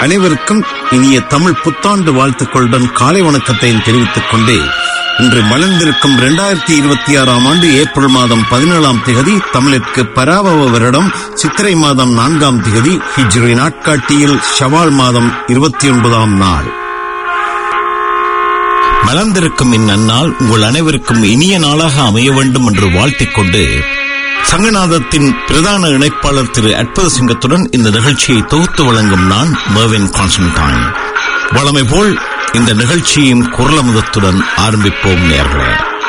அனைவருக்கும் இனிய தமிழ் புத்தாண்டு வாழ்த்துக்களுடன் காலை வணக்கத்தையும் தெரிவித்துக் கொண்டு இன்று மலர்ந்திருக்கும் இரண்டாயிரத்தி இருபத்தி ஆறாம் ஆண்டு ஏப்ரல் மாதம் பதினேழாம் திகதி தமிழிற்கு பராபவ வருடம் சித்திரை மாதம் நான்காம் திகதி ஹிஜ்ரி நாட்காட்டியில் ஷவால் மாதம் இருபத்தி ஒன்பதாம் நாள் மலர்ந்திருக்கும் இந்நன்னாள் உங்கள் அனைவருக்கும் இனிய நாளாக அமைய வேண்டும் என்று வாழ்த்திக் கொண்டு சங்கநாதத்தின் பிரதான இணைப்பாளர் திரு அற்புத சிங்கத்துடன் இந்த நிகழ்ச்சியை தொகுத்து வழங்கும் நான் மர்வின் கான்ஸ்டன்டைன் வளமை போல் இந்த நிகழ்ச்சியின் குரலமுதத்துடன் ஆரம்பிப்போம் நேர்களே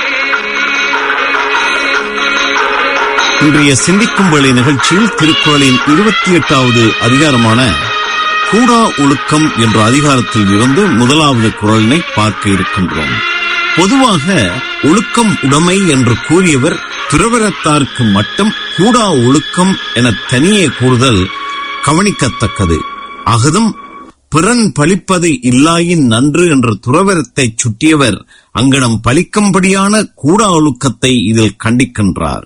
இன்றைய சிந்திக்கும் வேளை நிகழ்ச்சியில் திருக்குறளின் இருபத்தி எட்டாவது அதிகாரமான கூடா ஒழுக்கம் என்ற அதிகாரத்தில் இருந்து முதலாவது குரலினை பார்க்க இருக்கின்றோம் பொதுவாக ஒழுக்கம் உடைமை என்று கூறியவர் துறவரத்தாருக்கு மட்டும் கூடா ஒழுக்கம் என தனியே கூறுதல் கவனிக்கத்தக்கது அகதும் பிறன் பழிப்பது இல்லாயின் நன்று என்ற துறவரத்தை சுட்டியவர் அங்கனம் பலிக்கும்படியான கூடா ஒழுக்கத்தை இதில் கண்டிக்கின்றார்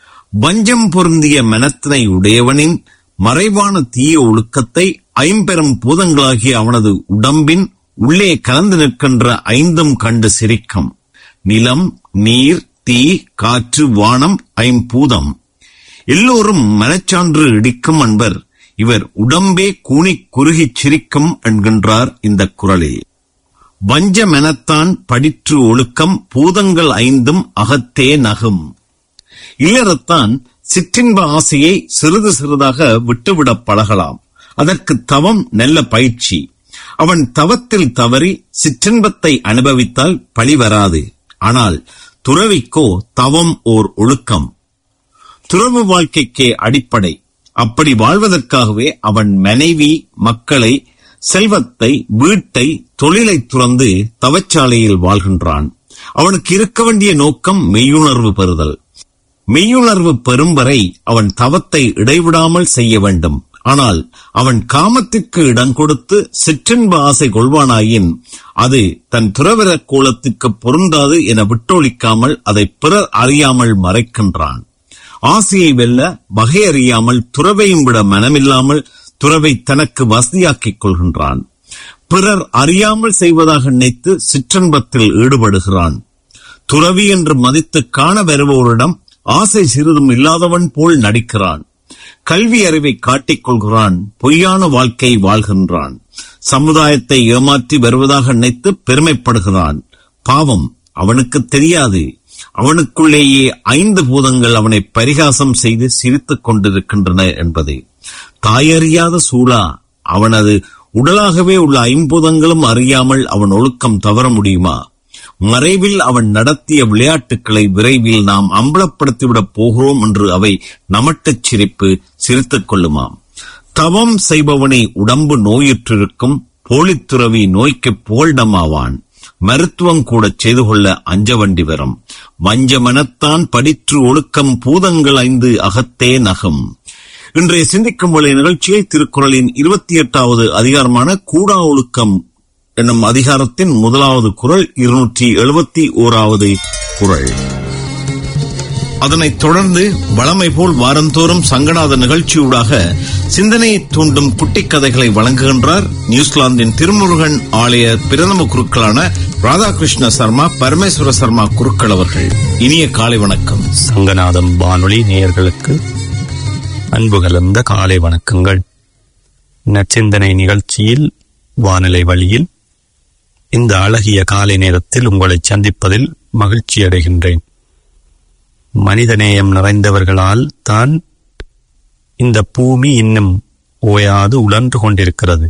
வஞ்சம் பொருந்திய மனத்தினை உடையவனின் மறைவான தீய ஒழுக்கத்தை ஐம்பெரும் பூதங்களாகிய அவனது உடம்பின் உள்ளே கலந்து நிற்கின்ற ஐந்தும் கண்டு சிரிக்கும் நிலம் நீர் தீ காற்று வானம் ஐம்பூதம் எல்லோரும் மனச்சான்று இடிக்கும் அன்பர் இவர் உடம்பே கூனிக் குறுகிச் சிரிக்கும் என்கின்றார் இந்த குரலில் வஞ்ச மெனத்தான் படிற்று ஒழுக்கம் பூதங்கள் ஐந்தும் அகத்தே நகும் இல்லறத்தான் சிற்றின்ப ஆசையை சிறிது சிறிதாக விட்டுவிடப் பழகலாம் அதற்கு தவம் நல்ல பயிற்சி அவன் தவத்தில் தவறி சிற்றின்பத்தை அனுபவித்தால் பழி வராது ஆனால் துறவிக்கோ தவம் ஓர் ஒழுக்கம் துறவு வாழ்க்கைக்கே அடிப்படை அப்படி வாழ்வதற்காகவே அவன் மனைவி மக்களை செல்வத்தை வீட்டை தொழிலை துறந்து தவச்சாலையில் வாழ்கின்றான் அவனுக்கு இருக்க வேண்டிய நோக்கம் மெய்யுணர்வு பெறுதல் மெய்யுணர்வு பெறும் வரை அவன் தவத்தை இடைவிடாமல் செய்ய வேண்டும் ஆனால் அவன் காமத்திற்கு இடம் கொடுத்து சிற்றின்ப ஆசை கொள்வானாயின் அது தன் துறவர கோலத்திற்கு பொருந்தாது என விட்டொழிக்காமல் அதை பிறர் அறியாமல் மறைக்கின்றான் ஆசையை வெல்ல வகையறியாமல் துறவையும் விட மனமில்லாமல் துறவை தனக்கு வசதியாக்கிக் கொள்கின்றான் பிறர் அறியாமல் செய்வதாக நினைத்து சிற்றன்பத்தில் ஈடுபடுகிறான் துறவி என்று மதித்து காண வருபவரிடம் ஆசை சிறிதும் இல்லாதவன் போல் நடிக்கிறான் கல்வி அறிவை காட்டிக் கொள்கிறான் பொய்யான வாழ்க்கை வாழ்கின்றான் சமுதாயத்தை ஏமாற்றி வருவதாக நினைத்து பெருமைப்படுகிறான் பாவம் அவனுக்கு தெரியாது அவனுக்குள்ளேயே ஐந்து பூதங்கள் அவனை பரிகாசம் செய்து சிரித்துக் கொண்டிருக்கின்றன என்பது தாயறியாத சூழா அவனது உடலாகவே உள்ள ஐம்பூதங்களும் அறியாமல் அவன் ஒழுக்கம் தவற முடியுமா மறைவில் அவன் நடத்திய விளையாட்டுக்களை விரைவில் நாம் அம்பலப்படுத்திவிடப் போகிறோம் என்று அவை நமட்டுச் சிரிப்பு சிரித்துக் கொள்ளுமாம் தவம் செய்பவனை உடம்பு நோயுற்றிருக்கும் போலித்துறவி நோய்க்கு புகழ்டமாவான் மருத்துவம் கூட செய்து கொள்ள அஞ்ச வண்டி வரும் வஞ்ச மனத்தான் படிற்று ஒழுக்கம் பூதங்கள் ஐந்து அகத்தே நகம் இன்றைய சிந்திக்கும் வழி நிகழ்ச்சியை திருக்குறளின் இருபத்தி எட்டாவது அதிகாரமான கூடா ஒழுக்கம் என்னும் அதிகாரத்தின் முதலாவது குரல் இருநூற்றி எழுபத்தி ஓராவது குரல் அதனைத் தொடர்ந்து வளமை போல் வாரந்தோறும் சங்கநாத நிகழ்ச்சியூடாக சிந்தனையை தூண்டும் குட்டிக் கதைகளை வழங்குகின்றார் நியூசிலாந்தின் திருமுருகன் ஆலய பிரதம குருக்களான ராதாகிருஷ்ண சர்மா பரமேஸ்வர சர்மா குருக்கள் அவர்கள் இனிய காலை வணக்கம் சங்கநாதம் வானொலி நேயர்களுக்கு அன்பு கலந்த காலை வணக்கங்கள் நற்சிந்தனை நிகழ்ச்சியில் வானிலை வழியில் இந்த அழகிய காலை நேரத்தில் உங்களை சந்திப்பதில் மகிழ்ச்சி அடைகின்றேன் மனிதநேயம் நிறைந்தவர்களால் தான் இந்த பூமி இன்னும் ஓயாது உழன்று கொண்டிருக்கிறது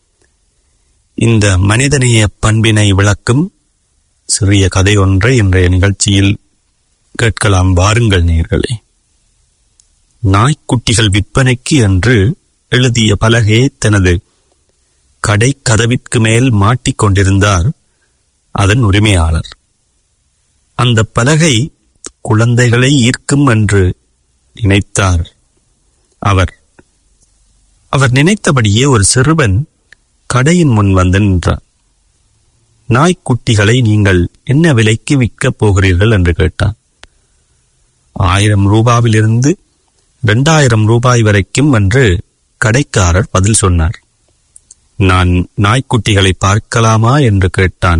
இந்த மனிதநேய பண்பினை விளக்கும் சிறிய கதை ஒன்றை இன்றைய நிகழ்ச்சியில் கேட்கலாம் வாருங்கள் நேர்களே நாய்க்குட்டிகள் விற்பனைக்கு என்று எழுதிய பலகை தனது கடை கதவிற்கு மேல் மாட்டிக் கொண்டிருந்தார் அதன் உரிமையாளர் அந்த பலகை குழந்தைகளை ஈர்க்கும் என்று நினைத்தார் அவர் அவர் நினைத்தபடியே ஒரு சிறுவன் கடையின் முன் வந்து நின்றார் நாய்க்குட்டிகளை நீங்கள் என்ன விலைக்கு விற்கப் போகிறீர்கள் என்று கேட்டான் ஆயிரம் ரூபாவிலிருந்து இரண்டாயிரம் ரூபாய் வரைக்கும் என்று கடைக்காரர் பதில் சொன்னார் நான் நாய்க்குட்டிகளை பார்க்கலாமா என்று கேட்டான்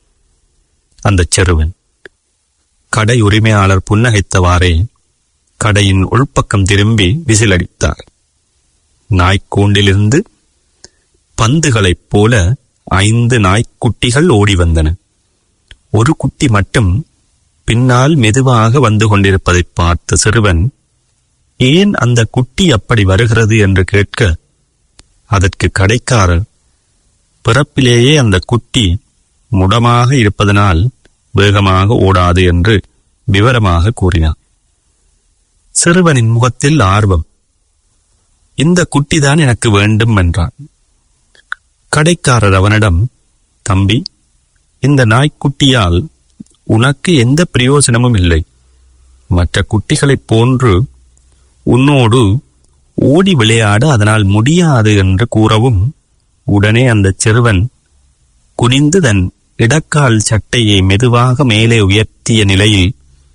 அந்தச் சிறுவன் கடை உரிமையாளர் புன்னகைத்தவாறே கடையின் உள்பக்கம் திரும்பி விசிலடித்தார் நாய்க்கூண்டிலிருந்து பந்துகளைப் போல ஐந்து நாய்க்குட்டிகள் ஓடி வந்தன ஒரு குட்டி மட்டும் பின்னால் மெதுவாக வந்து கொண்டிருப்பதைப் பார்த்த சிறுவன் ஏன் அந்த குட்டி அப்படி வருகிறது என்று கேட்க அதற்கு கடைக்காரர் பிறப்பிலேயே அந்த குட்டி முடமாக இருப்பதனால் வேகமாக ஓடாது என்று விவரமாக கூறினார் சிறுவனின் முகத்தில் ஆர்வம் இந்த குட்டிதான் எனக்கு வேண்டும் என்றான் கடைக்காரர் அவனிடம் தம்பி இந்த நாய்க்குட்டியால் உனக்கு எந்த பிரயோஜனமும் இல்லை மற்ற குட்டிகளைப் போன்று உன்னோடு ஓடி விளையாட அதனால் முடியாது என்று கூறவும் உடனே அந்த சிறுவன் குனிந்து தன் இடக்கால் சட்டையை மெதுவாக மேலே உயர்த்திய நிலையில்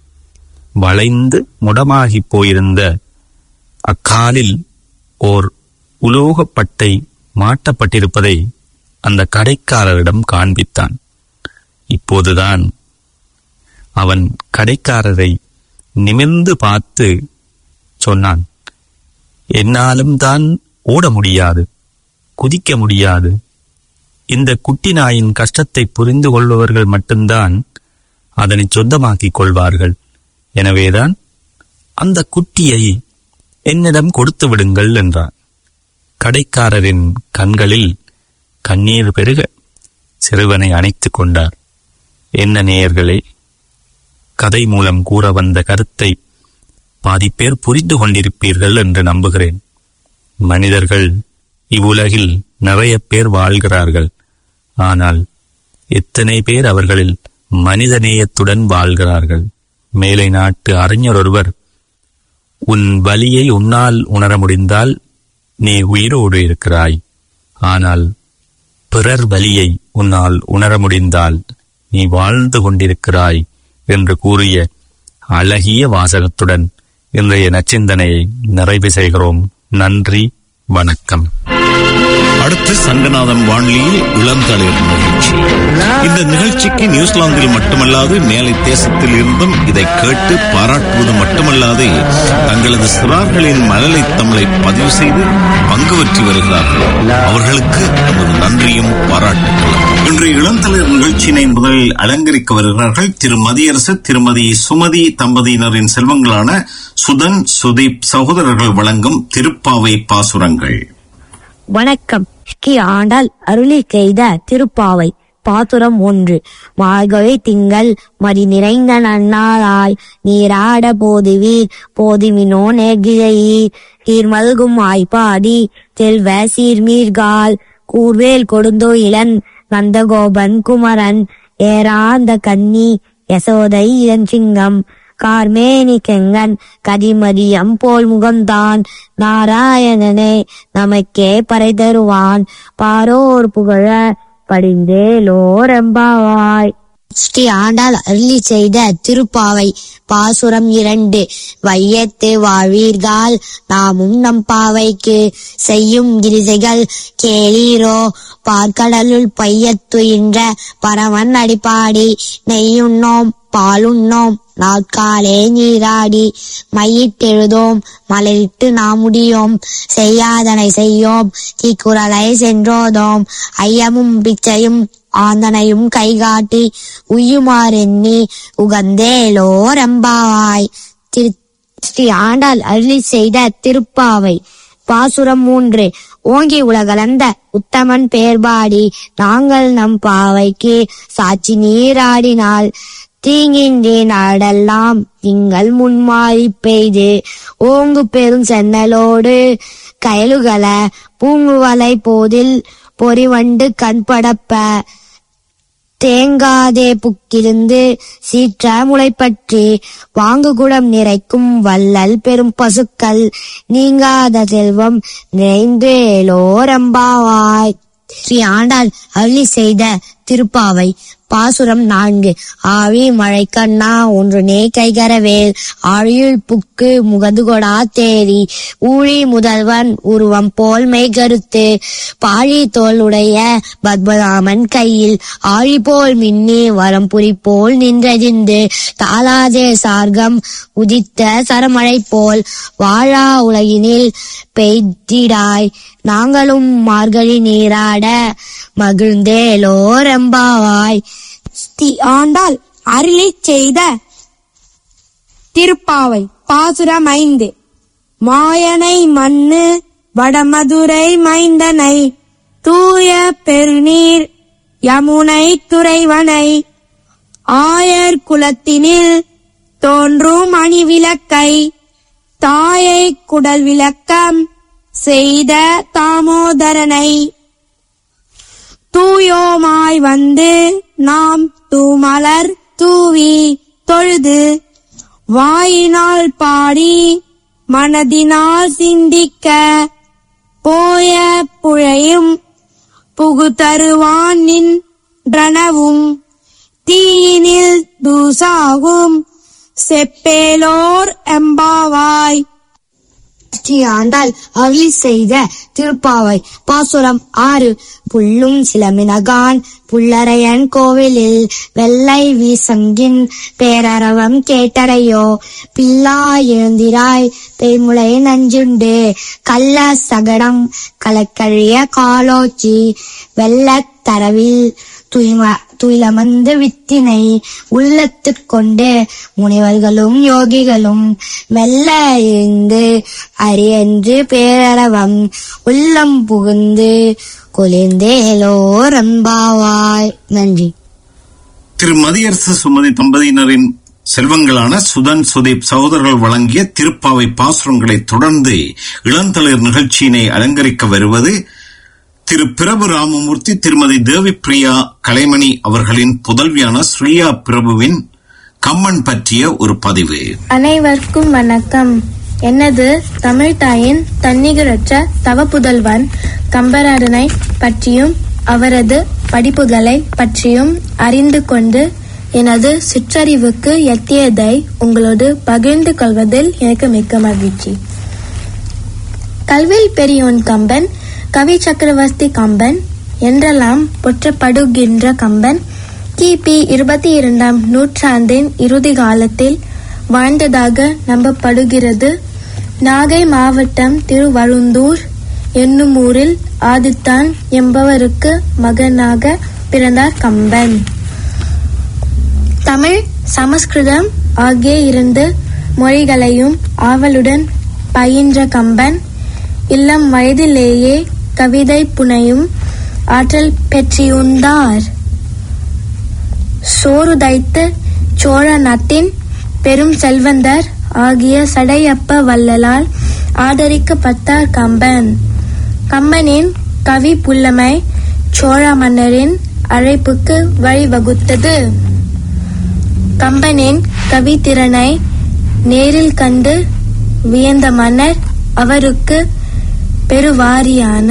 வளைந்து முடமாகிப் போயிருந்த அக்காலில் ஓர் உலோகப்பட்டை மாட்டப்பட்டிருப்பதை அந்த கடைக்காரரிடம் காண்பித்தான் இப்போதுதான் அவன் கடைக்காரரை நிமிர்ந்து பார்த்து சொன்னான் என்னாலும் தான் ஓட முடியாது குதிக்க முடியாது இந்த குட்டி நாயின் கஷ்டத்தை புரிந்து கொள்பவர்கள் மட்டும்தான் அதனை சொந்தமாக்கிக் கொள்வார்கள் எனவேதான் அந்த குட்டியை என்னிடம் கொடுத்து விடுங்கள் என்றான் கடைக்காரரின் கண்களில் கண்ணீர் பெருக சிறுவனை அணைத்துக் கொண்டார் என்ன நேயர்களே கதை மூலம் கூற வந்த கருத்தை பாதி பேர் புரிந்து கொண்டிருப்பீர்கள் என்று நம்புகிறேன் மனிதர்கள் இவ்வுலகில் நிறைய பேர் வாழ்கிறார்கள் ஆனால் எத்தனை பேர் அவர்களில் மனிதநேயத்துடன் வாழ்கிறார்கள் மேலை நாட்டு அறிஞர் ஒருவர் உன் வலியை உன்னால் உணர முடிந்தால் நீ உயிரோடு இருக்கிறாய் ஆனால் பிறர் வலியை உன்னால் உணர முடிந்தால் நீ வாழ்ந்து கொண்டிருக்கிறாய் என்று கூறிய அழகிய வாசகத்துடன் இன்றைய நச்சிந்தனையை நிறைவு செய்கிறோம் நன்றி வணக்கம் அடுத்து சங்கநாதன் வானொலியில் இளந்தளிர் நிகழ்ச்சி இந்த நிகழ்ச்சிக்கு நியூசிலாந்தில் மட்டுமல்லாது மேலை தேசத்தில் இருந்தும் இதை கேட்டு பாராட்டுவது மட்டுமல்லாது தங்களது சிறார்களின் மழலை தமிழை பதிவு செய்து பங்கு பற்றி வருகிறார்கள் அவர்களுக்கு நமது நன்றியும் பாராட்டுகளும் இன்று இளந்தளிர் நிகழ்ச்சியினை முதலில் அலங்கரிக்க வருகிறார்கள் திரு மதியரசு திருமதி சுமதி தம்பதியினரின் செல்வங்களான சுதன் சுதீப் சகோதரர்கள் வழங்கும் திருப்பாவை பாசுரங்கள் வணக்கம் ஸ்ரீ ஆண்டாள் அருளி செய்த திருப்பாவை பாசுரம் ஒன்று மார்கழி திங்கள் மதி நிறைந்த நன்னாளாய் நீராட போதுவீர் போதுமினோ நெகிழையீர் சீர்மல்கும் ஆய்ப்பாடி செல்வ சீர்மீர்கால் கூர்வேல் கொடுந்தோ இளன் நந்தகோபன் குமரன் ஏராந்த கன்னி யசோதை இதன் சிங்கம் கார்மேனி கெங்கன் கதிமதியம் போல் முகம்தான் நாராயணனே நமக்கே பறை தருவான் பாரோர் புகழ படிந்தேலோரெம்பாவாய் ஸ்ரீ ஆண்டாள் அருளி செய்த திருப்பாவை பாசுரம் இரண்டு வையத்து வாழ்வீர்கள் நாமும் நம் பாவைக்கு செய்யும் கிரிசைகள் கேளீரோ பார்க்கடலுள் பையத்துயின்ற பரமன் அடிப்பாடி நெய்யுண்ணோம் பாலுண்ணோம் நாட்காலே நீராடி மையிட்டெழுதோம் மலரிட்டு நாம் முடியோம் செய்யாதனை செய்யோம் தீக்குறளை சென்றோதோம் ஐயமும் பிச்சையும் ஆந்தனையும் கைகாட்டி உய்யுமாறெண்ணி உகந்தேலோ ரம்பாவாய் திரு ஸ்ரீ ஆண்டாள் அருளி செய்த திருப்பாவை பாசுரம் மூன்று ஓங்கி உலகளந்த உத்தமன் பேர்பாடி நாங்கள் நம் பாவைக்கு சாட்சி நீராடினால் தீங்கின்றி நாடெல்லாம் திங்கள் முன்மாறி பெய்து ஓங்கு பெரும் சென்னலோடு கயலுகள பூங்குவலை போதில் பொறிவண்டு கண்படப்ப தேங்காதே புக்கிருந்து சீற்ற முளைப்பற்றி வாங்குகுடம் நிறைக்கும் வள்ளல் பெரும் பசுக்கள் நீங்காத செல்வம் நிறைந்தேலோ ரம்பாவாய் ஸ்ரீ ஆண்டாள் அருளி செய்த திருப்பாவை பாசுரம் நான்கு ஆவி மழை கண்ணா ஒன்று நே கைகரவேல் ஆழியுள் புக்கு முகதுகொடா தேரி ஊழி முதல்வன் உருவம் போல் மெய்கருத்து பாழி தோல் உடைய பத்மநாமன் கையில் ஆழி போல் மின்னி வரம்புரி போல் நின்றதிந்து தாளாதே சார்கம் உதித்த சரமழை போல் வாழா உலகினில் பெய்திடாய் நாங்களும் மார்கழி நீராட மகிழ்ந்தேலோரெம்பாவாய் ஸ்ரீ ஆண்டாள் அருளிச் செய்த திருப்பாவை பாசுரம் ஐந்து மாயனை மண்ணு வடமதுரை மைந்தனை தூய பெருநீர் யமுனை துறைவனை ஆயர் குலத்தினில் தோன்றும் அணிவிளக்கை தாயை குடல் விளக்கம் செய்த தாமோதரனை தூயோமாய் வந்து நாம் தூமலர் தூவி தொழுது வாயினால் பாடி மனதினால் சிந்திக்க போய புழையும் புகுதருவான் நின்றனவும் தீயினில் தூசாகும் செப்பேலோர் எம்பாவாய் ஸ்ரீ ஆண்டாள் அருளி செய்த திருப்பாவை பாசுரம் ஆறு புல்லும் சிலமினகான் புல்லரையன் கோவிலில் வெள்ளை வீசங்கின் பேரரவம் கேட்டரையோ பில்லா எழுந்திராய் பேய்முளை நஞ்சுண்டு கள்ள சகடம் கலக்கழிய காலோச்சி வெள்ளத் தரவில் துயிம துயிலமர்ந்து வித்தினை உள்ளத்துக் கொண்டு முனிவர்களும் யோகிகளும் மெல்ல எழுந்து அரியன்று பேரரவம் உள்ளம் புகுந்து குளிர்ந்தேலோ ரம்பாவாய் நன்றி திரு மதியரசு சுமதி தம்பதியினரின் செல்வங்களான சுதன் சுதீப் சகோதரர்கள் வழங்கிய திருப்பாவை பாசுரங்களை தொடர்ந்து இளந்தளிர் நிகழ்ச்சியினை அலங்கரிக்க வருவது திரு பிரபு ராமமூர்த்தி திருமதி தேவி பிரியா கலைமணி அவர்களின் புதல்வியான ஸ்ரீயா பிரபுவின் கம்மன் பற்றிய ஒரு பதிவு அனைவருக்கும் வணக்கம் எனது தமிழ் தாயின் தன்னிகரற்ற தவ புதல்வன் கம்பராடனை பற்றியும் அவரது படிப்புகளை பற்றியும் அறிந்து கொண்டு எனது சிற்றறிவுக்கு எத்தியதை உங்களோடு பகிர்ந்து கொள்வதில் எனக்கு மிக்க மகிழ்ச்சி கல்வில் பெரியோன் கம்பன் கவி சக்கரவர்த்தி கம்பன் என்றெல்லாம் போற்றப்படுகின்ற கம்பன் கிபி இருபத்தி இரண்டாம் நூற்றாண்டின் இறுதி காலத்தில் வாழ்ந்ததாக நம்பப்படுகிறது நாகை மாவட்டம் திருவழுந்தூர் என்னும் ஊரில் ஆதித்தான் என்பவருக்கு மகனாக பிறந்தார் கம்பன் தமிழ் சமஸ்கிருதம் ஆகிய இரண்டு மொழிகளையும் ஆவலுடன் பயின்ற கம்பன் இளம் வயதிலேயே கவிதை புனையும் ஆற்றல் பெற்றிருந்தார் சோறு தைத்து சோழ நாட்டின் பெரும் செல்வந்தர் ஆகிய சடையப்ப வள்ளலால் ஆதரிக்கப்பட்டார் கம்பன் கம்பனின் கவி புல்லமை சோழ மன்னரின் அழைப்புக்கு வழிவகுத்தது கம்பனின் கவித்திறனை நேரில் கண்டு வியந்த மன்னர் அவருக்கு பெருவாரியான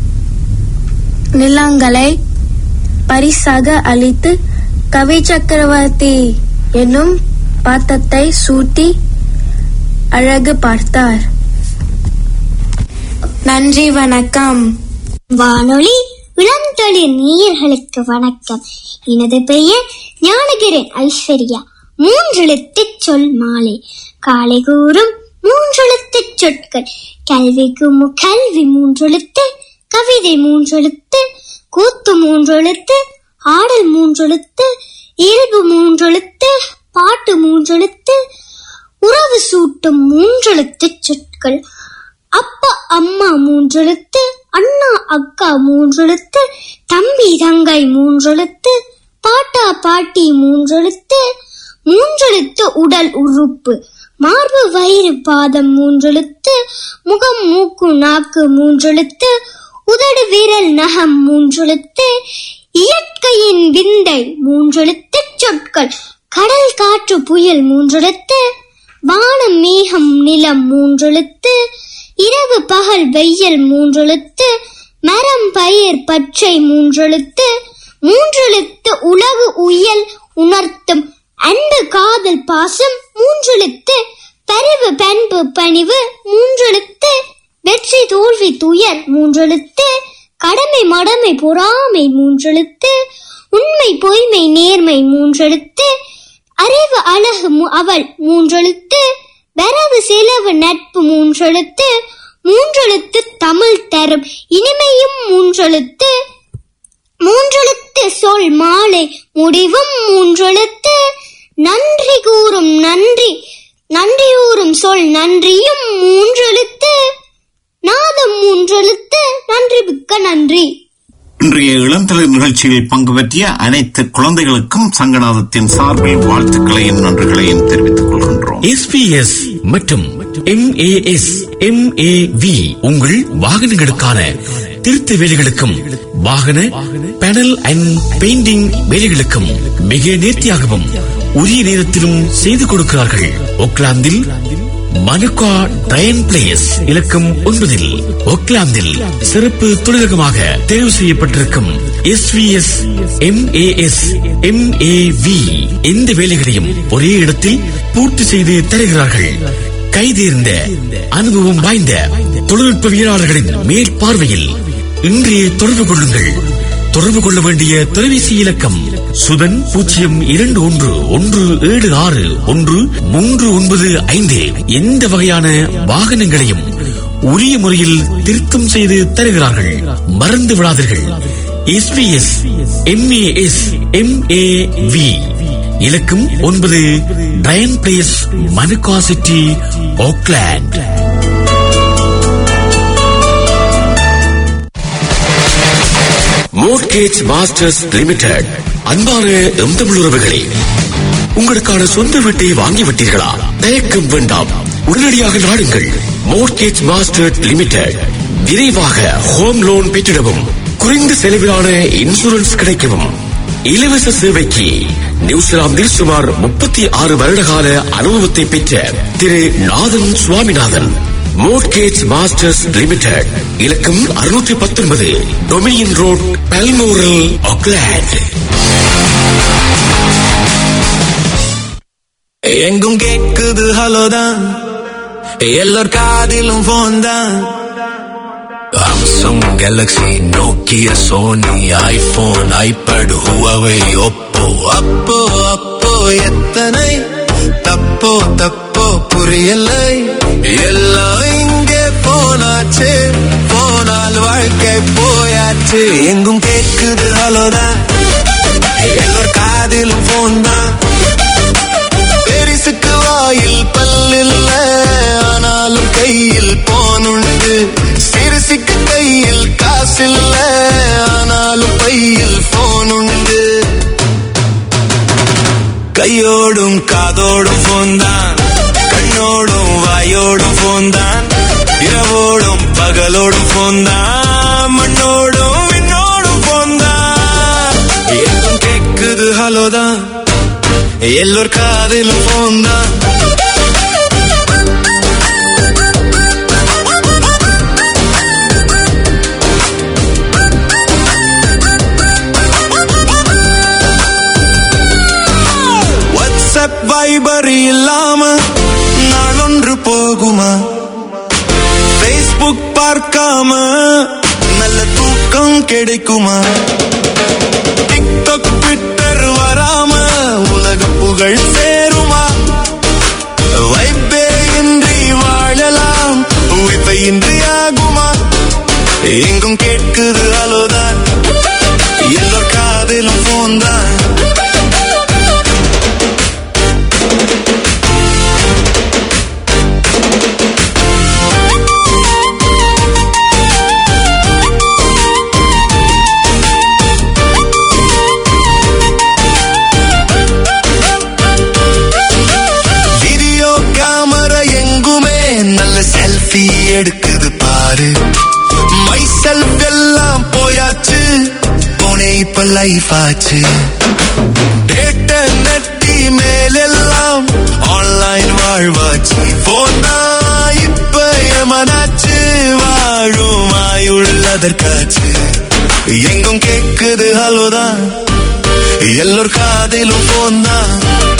நிலங்களை பரிசாக அளித்து கவி சக்கரவர்த்தி என்னும் பாத்தத்தை சூட்டி அழகு பார்த்தார் நன்றி வணக்கம் வானொலி இளந்தொழில் நேயர்களுக்கு வணக்கம் எனது பெயர் ஞானகிரன் ஐஸ்வர்யா மூன்றெழுத்துச் சொல் மாலை காலை கூறும் மூன்றெழுத்துச் சொற்கள் கல்விக்கு மு- கல்வி மூன்றெழுத்து கவிதை மூன்றெழுத்து கூத்து மூன்றெழுத்து ஆடல் மூன்றெழுத்து இயல்பு மூன்றெழுத்து பாட்டு மூன்றெழுத்து உறவு சூட்டும் மூன்றெழுத்துச் சொற்கள் அப்பா அம்மா மூன்றெழுத்து அண்ணா அக்கா மூன்றெழுத்து தம்பி தங்கை மூன்றெழுத்து பாட்டா பாட்டி மூன்றெழுத்து மூன்றெழுத்து உடல் உறுப்பு மார்பு வயிறு பாதம் மூன்றெழுத்து முகம் மூக்கு நாக்கு மூன்றெழுத்து உதடு விரல் நகம் மூன்றெழுத்து இயற்கையின் விந்தை மூன்றெழுத்துச் சொற்கள் கடல் காற்று புயல் மூன்றெழுத்து வானம் மேகம் நிலம் மூன்றெழுத்து இரவு பகல் வெயில் மூன்றெழுத்து மரம் பயிர் பச்சை மூன்றெழுத்து மூன்றெழுத்து உலகு உயல் உணர்த்தும் அன்பு காதல் பாசம் மூன்றெழுத்து பரிவு பண்பு பணிவு மூன்றெழுத்து வெற்றி தோல்வி துயர் மூன்றெழுத்து கடமை மடமை பொறாமை மூன்றெழுத்து உண்மை பொய்மை நேர்மை மூன்றெழுத்து அறிவு அழகு மு- அவள் மூன்றெழுத்து வரவு செலவு நட்பு மூன்றெழுத்து மூன்றெழுத்து தமிழ் தரும் இனிமையும் மூன்றெழுத்து மூன்றெழுத்து சொல் மாலை முடிவும் மூன்றெழுத்து நன்றி கூறும் நன்றி நன்றியூறும் சொல் நன்றியும் மூன்றெழுத்து நாதம் மூன்றெழுத்து நன்றி மிக்க நன்றி இன்றைய இளந்தளிர் நிகழ்ச்சியில் பங்கு பற்றிய அனைத்து குழந்தைகளுக்கும் சங்கநாதத்தின் சார்பில் வாழ்த்துக்களையும் நன்றிகளையும் தெரிவித்துக் கொள்கின்றோம் எஸ்பிஎஸ் மற்றும் எம்ஏஎஸ் எம்ஏவி உங்கள் வாகனங்களுக்கான திருத்த வேலைகளுக்கும் வாகன பேனல் அண்ட் பெயிண்டிங் வேலைகளுக்கும் மிக நேர்த்தியாகவும் உரிய நேரத்திலும் செய்து கொடுக்கிறார்கள் ஒக்லாந்தில் மனுகா டயன் பிளேஸ் இலக்கம் ஒன்பதில் ஒக்லாந்தில் சிறப்பு தொழிலகமாக தேர்வு செய்யப்பட்டிருக்கும் எஸ்விஎஸ் எம்ஏஎஸ் எம்ஏவி எந்த வேலைகளையும் ஒரே இடத்தில் பூர்த்தி செய்து தருகிறார்கள் கைதேர்ந்த அனுபவம் வாய்ந்த தொழில்நுட்பவியலாளர்களின் மேற்பார்வையில் இன்றைய தொடர்பு கொள்ளுங்கள் தொடர்பு கொள்ள வேண்டிய தொலைபேசி இலக்கம் சுதன் பூஜ்ஜியம் இரண்டு ஒன்று ஒன்று ஏழு ஆறு ஒன்று மூன்று ஒன்பது ஐந்து எந்த வகையான வாகனங்களையும் உரிய முறையில் திருத்தம் செய்து தருகிறார்கள் மறந்து விடாதீர்கள் எஸ்பிஎஸ் எம்ஏஎஸ் எம்ஏவி இலக்கம் ஒன்பது Diane place Manukau city Auckland mortgage masters limited அன்பான எம் தமிழ் உறவுகளே உங்களுக்கான சொந்த வீட்டை வாங்கிவிட்டீர்களா தயக்கம் வேண்டாம் உடனடியாக நாடுங்கள் மோர்கேஜ் மாஸ்டர் லிமிடெட் விரைவாக ஹோம் லோன் பெற்றிடவும் குறைந்த செலவிலான இன்சூரன்ஸ் கிடைக்கவும் இலவச சேவைக்கு நியூசிலாந்தில் சுமார் முப்பத்தி ஆறு வருடகால அனுபவத்தை பெற்ற Thiru Nathan Swaminathan mortgage masters limited இலக்கம் அறுநூற்றி பத்தொன்பது டொமினியன் ரோட் பல்மோரல் ஆக்லாண்ட் எங்கும் கேக்குது ஹலோதான் எல்லோர் காதிலும் போன் தான் Samsung Galaxy Nokia Sony iPhone iPad Huawei Oppo அப்போ அப்போ எத்தனை தப்போ தப்போ புரியலை எல்லாம் இங்கே போனாச்சு போனால் வாழ்க்கை போயாச்சு எங்கும் கேக்குது ஹலோதான் எல்லோர் காதிலும் போன் தான் பெரிசுக்கு வாயில் பல்லில்ல ஆனாலும் கையில் போனுண்டு சிறுசுக்கு கையில் காசில்ல ஆனாலும் பையில் போனுண்டு கையோடும் காதோடும் போன்தான் கண்ணோடும் வாயோடும் போன்தான் இரவோடும் பகலோடும் போன்தான் மண்ணோடும் விண்ணோடும் போன்தான் எங்கும் கேக்குது ஹலோதான் எல்லோர் காதிலும் போன்தான் வாட்ஸ்அப் வைபர் இல்லாம நாளொன்று போகுமா Facebook பார்க்காம நல்ல தூக்கம் கிடைக்குமா டிக்டாக் ட்விட்டர் வராம உலக புகழ் சேருமா வைப்பே இன்றி வாழலாம் வைப்பை இன்றி ஆகுமா எங்கும் கேட்குது அலோதான் எல்லோர் காதிலும் போன் தான் வீடியோ கேமரா எங்குமே நல்ல செல்ஃபி எடுக்குது பாரு மை செல்ஃப் எல்லாம் போயாச்சு போனே இப்ப லைஃப் ஆச்சு டேட்ட நெட்டி மேலெல்லாம் ஆன்லைன் வாழ்வாச்சு போனா இப்ப ஏமனாச்சு வாழும் ஆயுள்ளதற்காச்சு எங்கும் கேக்குது ஹலோதான் எல்லோர் காதிலும் போன் தான்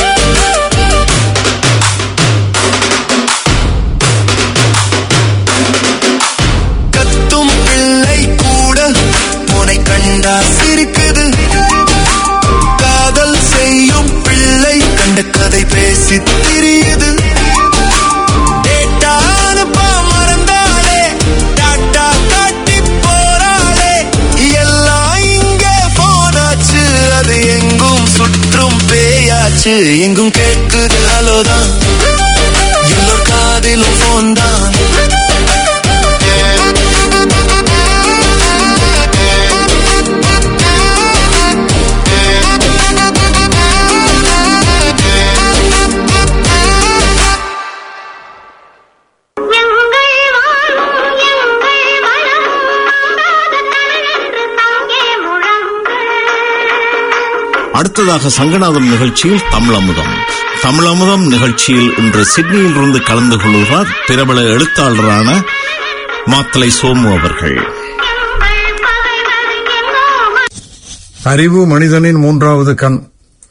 கத்தும் பிள்ளை கூட உனை கண்டா சிரிக்குது காதல் செய்யும் பிள்ளை கண்ட கதை பேசி திரியுது டேட்டா அனுப்ப மறந்தாளே டாட்டா காட்டி போறாளே எல்லாம் இங்கே போனாச்சு அது எங்கும் சுற்றும் பேயாச்சு எங்கும் கேட்குது அலோதான் எல்லோர் காதிலும் போன் தான் அடுத்ததாக சங்கநாதம் நிகழ்ச்சியில் தமிழமுதம் தமிழமுதம் நிகழ்ச்சியில் இன்று சிட்னியில் இருந்து கலந்து கொள்கிறார் பிரபல எழுத்தாளரான மாத்தலை சோமு அவர்கள் அறிவு மனிதனின் மூன்றாவது கண்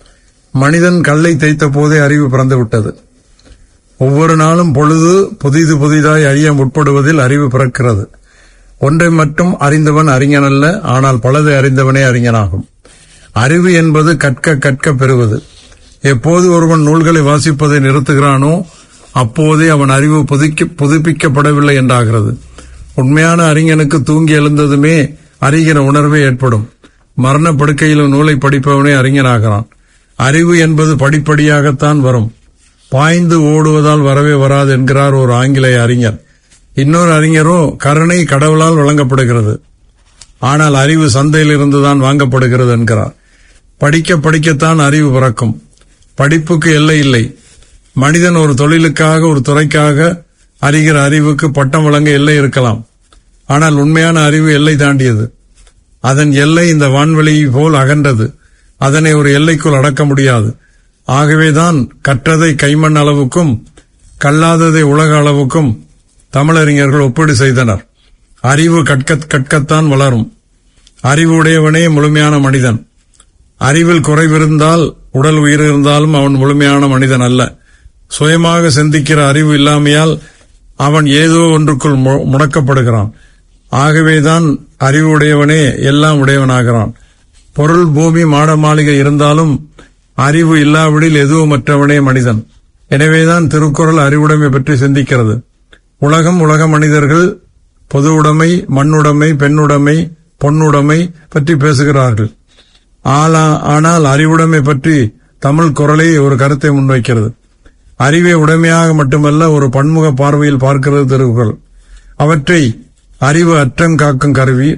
மனிதன் கல்லை தேய்த்த போதே அறிவு பிறந்துவிட்டது ஒவ்வொரு நாளும் பொழுது புதிது புதிதாய் அறிய முற்படுவதில் அறிவு பிறக்கிறது ஒன்றை மட்டும் அறிந்தவன் அறிஞன் அல்ல ஆனால் பலதை அறிந்தவனே அறிஞனாகும் அறிவு என்பது கற்க கற்க பெறுவது எப்போது ஒருவன் நூல்களை வாசிப்பதை நிறுத்துகிறானோ அப்போதே அவன் அறிவு புதுக்கி- புதுப்பிக்கப்படவில்லை என்றாகிறது உண்மையான அறிஞனுக்கு தூங்கி எழுந்ததுமே அறிகிற உணர்வே ஏற்படும் மரண படுக்கையிலும் நூலை படிப்பவனே அறிஞனாகிறான் அறிவு என்பது படிப்படியாகத்தான் வரும் பாய்ந்து ஓடுவதால் வரவே வராது என்கிறார் ஒரு ஆங்கிலேய அறிஞர் இன்னொரு அறிஞரோ கருணை கடவுளால் வழங்கப்படுகிறது ஆனால் அறிவு சந்தையில் இருந்துதான் வாங்கப்படுகிறது என்கிறார் படிக்க படிக்கத்தான் அறிவு பிறக்கும் படிப்புக்கு எல்லை இல்லை மனிதன் ஒரு தொழிலுக்காக ஒரு துறைக்காக அறிகிற அறிவுக்கு பட்டம் வழங்க எல்லை இருக்கலாம் ஆனால் உண்மையான அறிவு எல்லை தாண்டியது அதன் எல்லை இந்த வான்வெளி போல் அகன்றது அதனை ஒரு எல்லைக்குள் அடக்க முடியாது ஆகவேதான் கற்றதை கைமண் அளவுக்கும் கல்லாததை உலக அளவுக்கும் தமிழறிஞர்கள் ஒப்பீடு செய்தனர் அறிவு கற்க கற்கத்தான் வளரும் அறிவு உடையவனே முழுமையான மனிதன் அறிவில் குறைவிருந்தால் உடல் உயிர் இருந்தாலும் அவன் முழுமையான மனிதன் அல்ல சுயமாக சிந்திக்கிற அறிவு இல்லாமையால் அவன் ஏதோ ஒன்றுக்குள் மு- முடக்கப்படுகிறான் ஆகவேதான் அறிவு உடையவனே எல்லாம் உடையவனாகிறான் பொருள் பூமி மாட மாளிகை இருந்தாலும் அறிவு இல்லாவிடில் எதுவுமற்றவனே மனிதன் எனவேதான் திருக்குறள் அறிவுடைமை பற்றி சிந்திக்கிறது உலகம் உலக மனிதர்கள் பொது உடைமை மண்ணுடைமை பெண்ணுடைமை பொன்னுடைமை பற்றி பேசுகிறார்கள் ஆலா- ஆனால் அறிவுடைமை பற்றி தமிழ் குரலே ஒரு கருத்தை முன்வைக்கிறது அறிவை உடைமையாக மட்டுமல்ல ஒரு பன்முக பார்வையில் பார்க்கிறது திருக்குறள் அவற்றை அறிவு அற்றம் காக்கும் கருவி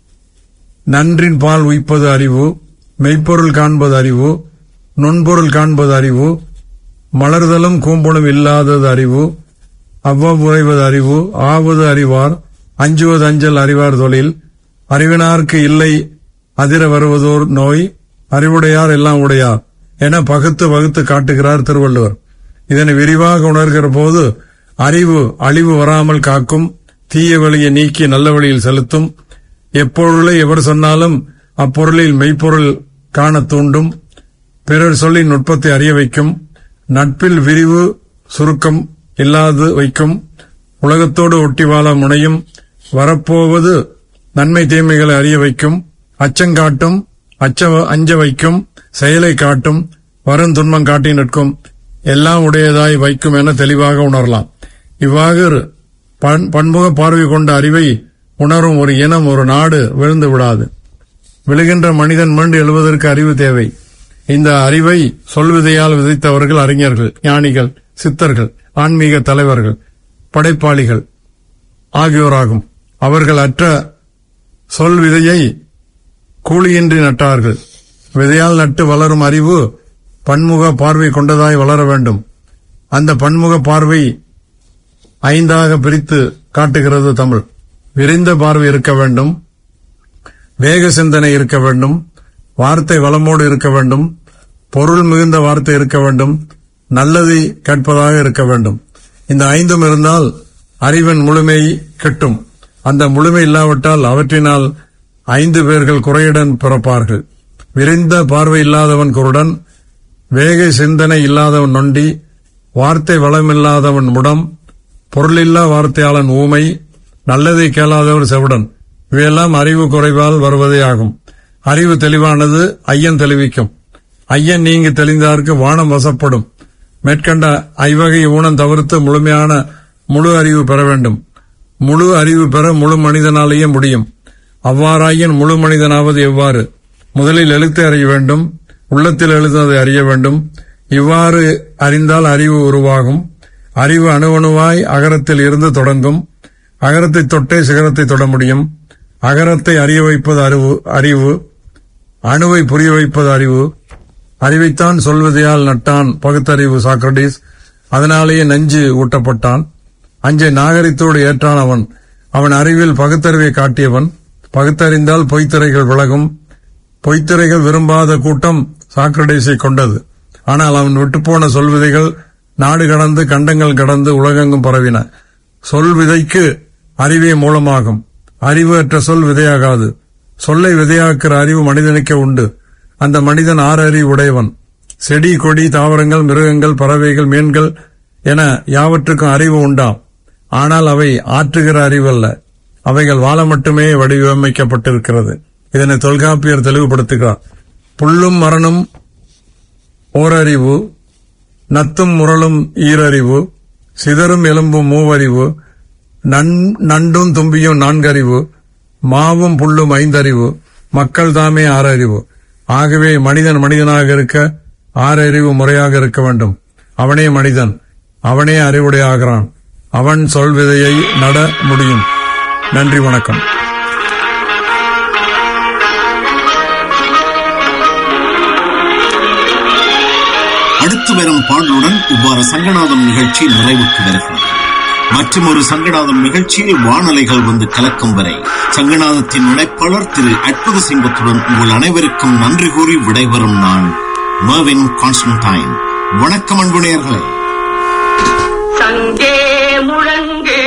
நன்றின் பால் உய்ப்பது அறிவு மெய்ப்பொருள் காண்பது அறிவு நுண்பொருள் காண்பது அறிவு மலர்தலும் கூம்பலும் இல்லாதது அறிவு அவ்வவுறைவது அறிவு ஆவது அறிவார் அஞ்சுவது அஞ்சல் அறிவார் தொழில் அறிவினார்க்கு இல்லை அதிர வருவதோர் நோய் அறிவுடையார் எல்லாம் உடையார் என பகுத்து வகுத்து காட்டுகிறார் திருவள்ளுவர் இதனை விரிவாக உணர்கிற போது அறிவு அழிவு வராமல் காக்கும் தீய வழியை நீக்கி நல்ல வழியில் செலுத்தும் எப்பொருளை எவர் சொன்னாலும் அப்பொருளில் மெய்ப்பொருள் காணத் தூண்டும் பிறர் சொல்லி நுட்பத்தை அறிய வைக்கும் நட்பில் விரிவு சுருக்கம் இல்லாது வைக்கும் உலகத்தோடு ஒட்டி வாழ முனையும் வரப்போவது நன்மை தீமைகளை அறிய வைக்கும் அச்சங்காட்டும் அச்ச அஞ்ச வைக்கும் செயலை காட்டும் வரும் துன்பம் காட்டி நிற்கும் எல்லாம் உடையதாய் வைக்கும் என தெளிவாக உணரலாம் இவ்வாறு பன்- பன்முக பார்வை கொண்ட அறிவை உணரும் ஒரு இனம் ஒரு நாடு விழுந்து விடாது விழுகின்ற மனிதன் மீண்டு எழுவதற்கு அறிவு தேவை இந்த அறிவை சொல்விதையால் விதைத்தவர்கள் அறிஞர்கள் ஞானிகள் சித்தர்கள் ஆன்மீக தலைவர்கள் படைப்பாளிகள் ஆகியோராகும் அவர்கள் அற்ற சொல் விதையை கூலியின்றி நட்டார்கள் விதையால் நட்டு வளரும் அறிவு பன்முக பார்வை கொண்டதாய் வளர வேண்டும் அந்த பன்முக பார்வை ஐந்தாக பிரித்து காட்டுகிறது தமிழ் விரிந்த பார்வை இருக்க வேண்டும் வேக சிந்தனை இருக்க வேண்டும் வார்த்தை வளமோடு இருக்க வேண்டும் பொருள் மிகுந்த வார்த்தை இருக்க வேண்டும் நல்லதை கேட்பதாக இருக்க வேண்டும் இந்த ஐந்தும் இருந்தால் அறிவின் முழுமை கிட்டும் அந்த முழுமை இல்லாவிட்டால் அவற்றினால் ஐந்து பேர்கள் குறையுடன் பிறப்பார்கள் விரிந்த பார்வை இல்லாதவன் குருடன் வேக சிந்தனை இல்லாதவன் நொண்டி வார்த்தை வளமில்லாதவன் முடம் பொருளில்லா வார்த்தையாளன் ஊமை நல்லதை கேளாதவர் செவிடன் இவையெல்லாம் அறிவு குறைவால் வருவதே ஆகும் அறிவு தெளிவானது ஐயன் தெளிவிக்கும் ஐயன் நீங்கி தெளிந்தார்க்கு வானம் வசப்படும் மேற்கண்ட ஐவகை ஊனம் தவிர்த்து முழுமையான முழு அறிவு பெற வேண்டும் முழு அறிவு பெற முழு மனிதனாலேயே முடியும் அவ்வாறாயின் முழு மனிதனாவது எவ்வாறு முதலில் எழுத்தை அறிய வேண்டும் உள்ளத்தில் எழுதுவதை அறிய வேண்டும் இவ்வாறு அறிந்தால் அறிவு உருவாகும் அறிவு அணுவணுவாய் அகரத்தில் இருந்து தொடங்கும் அகரத்தை தொட்டே சிகரத்தை தொட முடியும் அகரத்தை அறிய வைப்பது அறிவு அறிவு அணுவை புரிய வைப்பது அறிவு அறிவைத்தான் சொல்வதையால் நட்டான் பகுத்தறிவு சாக்ரடீஸ் அதனாலேயே நஞ்சு ஊட்டப்பட்டான் அஞ்சை நாகரித்தோடு ஏற்றான் அவன் அவன் அறிவில் பகுத்தறிவை காட்டியவன் பகுத்தறிந்தால் பொய்த்திரைகள் விலகும் பொய்த்திரைகள் விரும்பாத கூட்டம் சாக்ரடீஸை கொண்டது ஆனால் அவன் விட்டுப்போன சொல்விதைகள் நாடு கடந்து கண்டங்கள் கடந்து உலகெங்கும் பரவின சொல் விதைக்கு அறிவே மூலமாகும் அறிவு அற்ற சொல் விதையாகாது சொல்லை விதையாக்குற அறிவு மனிதனுக்கே உண்டு அந்த மனிதன் ஆறு அறிவு உடையவன் செடி கொடி தாவரங்கள் மிருகங்கள் பறவைகள் மீன்கள் என யாவற்றுக்கும் அறிவு உண்டாம் ஆனால் அவை ஆற்றுகிற அறிவல்ல அவைகள் வாழ மட்டுமே வடிவமைக்கப்பட்டிருக்கிறது இதனை தொல்காப்பியர் தெளிவுபடுத்துகிறார் புல்லும் மரணும் ஓரறிவு நத்தும் முரளும் ஈரறிவு சிதறும் எலும்பும் மூவறிவு நன்- நண்டும் தும்பியும் நான்கறிவு மாவும் புல்லும் ஐந்தறிவு மக்கள் தாமே ஆறறிவு ஆகவே மனிதன் மனிதனாக இருக்க ஆறறிவு முறையாக இருக்க வேண்டும் அவனே மனிதன் அவனே அறிவுடையாகிறான் அவன் சொல் விதையை நட முடியும் நன்றி வணக்கம் அடுத்து வரும் பாடலுடன் இவ்வாறு சங்கநாதம் நிகழ்ச்சி நிறைவுக்கு வருகிறது மற்றும் ஒரு சங்கநாதம் நிகழ்ச்சியில் வானலைகள் வந்து கலக்கும் வரை சங்கநாதத்தின் இணைப்பாளர் திரு அற்புத சிங்கத்துடன் உங்கள் அனைவருக்கும் நன்றி கூறி விடைபெறும் நான் மர்வின் கான்ஸ்டன்டைன் வணக்கம் அன்பு நேயர்களே சங்கே முழங்கு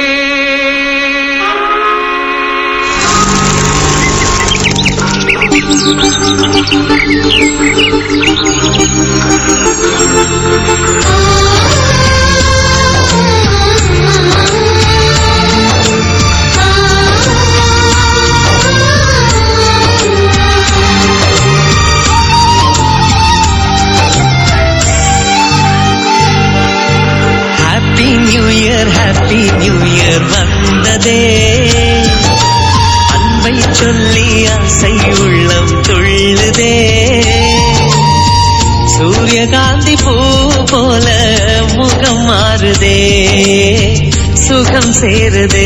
happy new year happy new year வந்ததே அன்பை சொல்லி ஆசை உள்ளம் துள்ளுதே சூரியகாந்தி பூ போல முகம் மாறுதே சுகம் சேருதே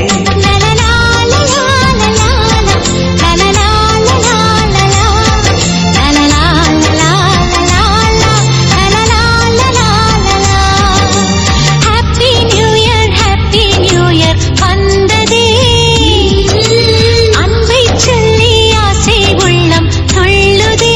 happy new year happy new year வந்ததே அன்பை சொல்லி ஆசை உள்ளம் துள்ளுதே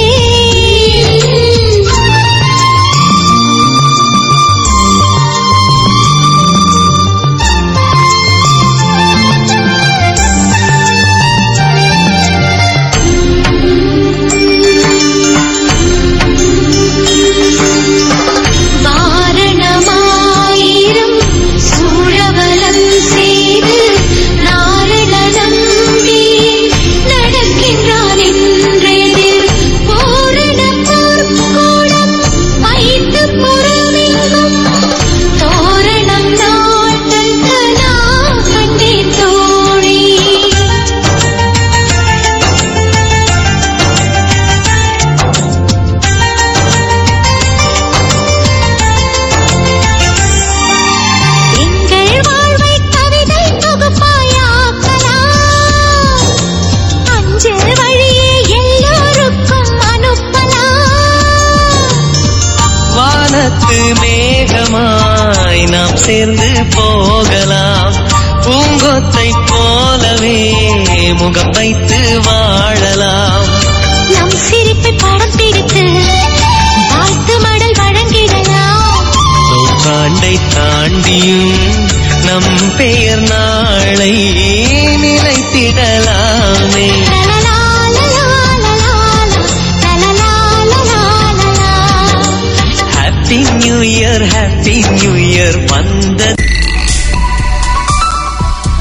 வாரணமாயிரம் சூழவலம் செய்து நாரண நம்பி நடக்கின்றான் என்றெதிர் பூரண பொற்கூடம் வைத்து புறமெங்கும் தோரணம் நாட்டக்க நான் கண்டேன் தோழி எங்கள் வாழ்வை கவிதை தொகுப்பாயாக்கலாம் அஞ்சல் வழியே எல்லோருக்கும் அனுப்பலாம் வானத்து மேகமாய் நாம் சேர்ந்து போகலாம் பூங்கொத்தை போலவே முகம் வைத்து வாழலாம் நம் சிரிப்பை படம் பிடித்து வாழ்த்து மடல் வழங்கிடலாம் நூற்றாண்டை தாண்டியும் நம் பெயர் நாளை நிலைத்திடலாமே happy new year happy new year வந்தது